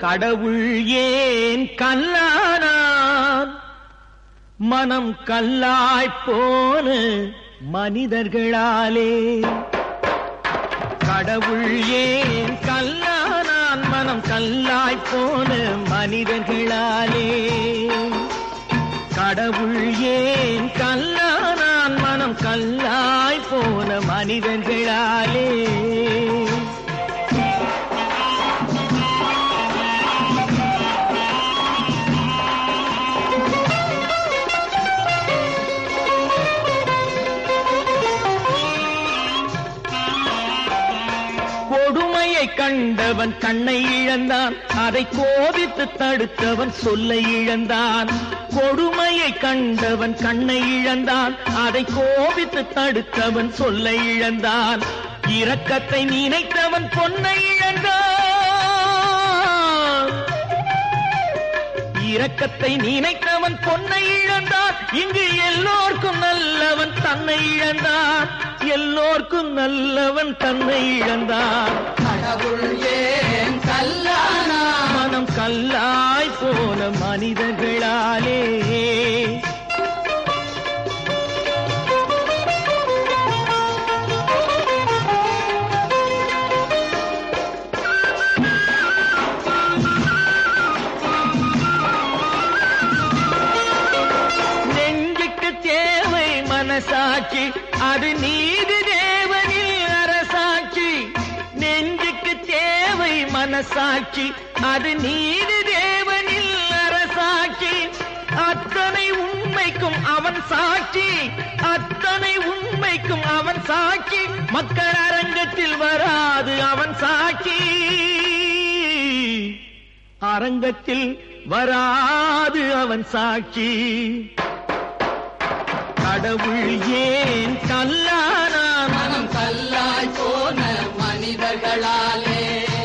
கடவுள் ஏன் கல்லானான் மனம் கல்லாய்ப் போன மனிதர்களாலே கடவுள் ஏன் கல்லானான் மனம் கல்லாய்ப் போன மனிதர்களாலே கடவுள் ஏன் கல்லானான் மனம் கல்லாய் போன மனிதர்களாலே கொடுமையை கண்டவன் கண்ணை இழந்தான் அதை கோபித்து தடுத்தவன் சொல்லை இழந்தான் கொடுமையை கண்டவன் கண்ணை இழந்தான் அதை கோபித்து தடுத்தவன் சொல்லை இழந்தான் இரக்கத்தை நினைத்தவன் பொன்னை இழந்தான் இரக்கத்தை நினைத்தவன் பொன்னை இழந்தான் இங்கு எல்லோர்க்கும் நல்லவன் தன்னை இழந்தான் எல்லோர்க்கும் நல்லவன் தன்னை இழந்தான் கடவுள் ஏன் கல்லானா மனம் கல்லாய் போன மனிதர்களாலே நெஞ்சுக்கு தேவை மனசாட்சி அது நீதி தேவனில் அரசாட்சி நெஞ்சுக்கு தேவை மனசாட்சி அது நீதி தேவனில் அரசாட்சி அத்தனை உண்மைக்கும் அவன் சாட்சி அத்தனை உண்மைக்கும் அவன் சாட்சி மக்கள் அரங்கத்தில் வராது அவன் சாட்சி அரங்கத்தில் வராது அவன் சாட்சி கடவுள் ஏன் கல்லானான் மனம் கல்லாய் போன மனிதர்களாலே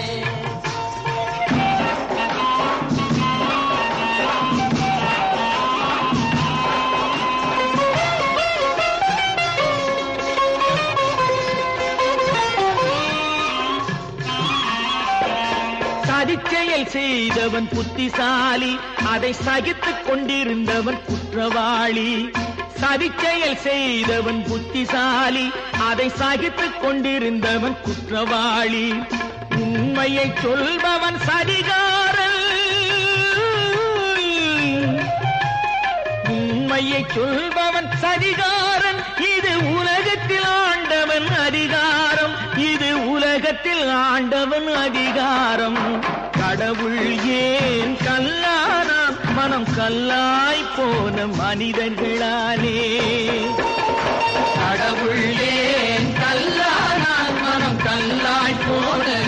சதிச்செயல் செய்தவன் புத்திசாலி அதை சகித்துக் கொண்டிருந்தவன் குற்றவாளி சதிச்செயல் செய்தவன் புத்திசாலி அதை சகித்துக் கொண்டிருந்தவன் குற்றவாளி உண்மையை சொல்பவன் சதிகாரன் உண்மையை சொல்பவன் சதிகாரன் இது உலகத்தில் ஆண்டவன் அதிகாரம் இது உலகத்தில் ஆண்டவன் அதிகாரம் கடவுள் ஏன் கல்லானான் மனம் கல்லாய் போன மனிதர்களாலே கடவுள் ஏன் கல்லானா மனம் கல்லாய் போன